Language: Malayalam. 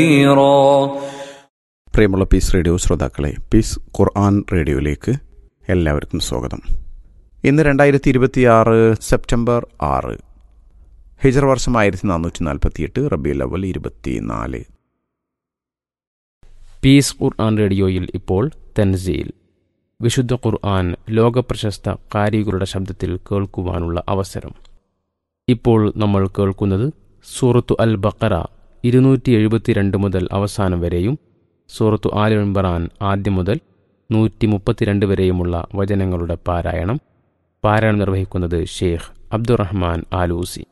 كثيرا പ്രിയമുള്ള പീസ് റേഡിയോ ശ്രോതാക്കളെ പീസ് ഖുർആൻ റേഡിയോയിലേക്ക് എല്ലാവർക്കും സ്വാഗതം ഇന്ന് രണ്ടായിരത്തി ഇരുപത്തിയാറ് സെപ്റ്റംബർ ആറ് ഹിജർ വർഷം ആയിരത്തി നാനൂറ്റി നാൽപ്പത്തിയെട്ട് റബി ലവൽ ഇരുപത്തിനാല് പീസ് ഖുർആൻ റേഡിയോയിൽ ഇപ്പോൾ തൻസീൽ വിശുദ്ധ ഖുർആൻ ലോകപ്രശസ്ത കാരികളുടെ ശബ്ദത്തിൽ കേൾക്കുവാനുള്ള അവസരം ഇപ്പോൾ നമ്മൾ കേൾക്കുന്നത് സൂറത്തു അൽ ബക്കറ ഇരുന്നൂറ്റി എഴുപത്തിരണ്ട് മുതൽ അവസാനം വരെയും സൂറത്തു ആൽ ഇംബറാൻ ആദ്യം മുതൽ നൂറ്റി മുപ്പത്തിരണ്ട് വരെയുമുള്ള വചനങ്ങളുടെ പാരായണം പാരായണം നിർവഹിക്കുന്നത് ഷെയ്ഖ് അബ്ദുറഹ്മാൻ ആലൂസി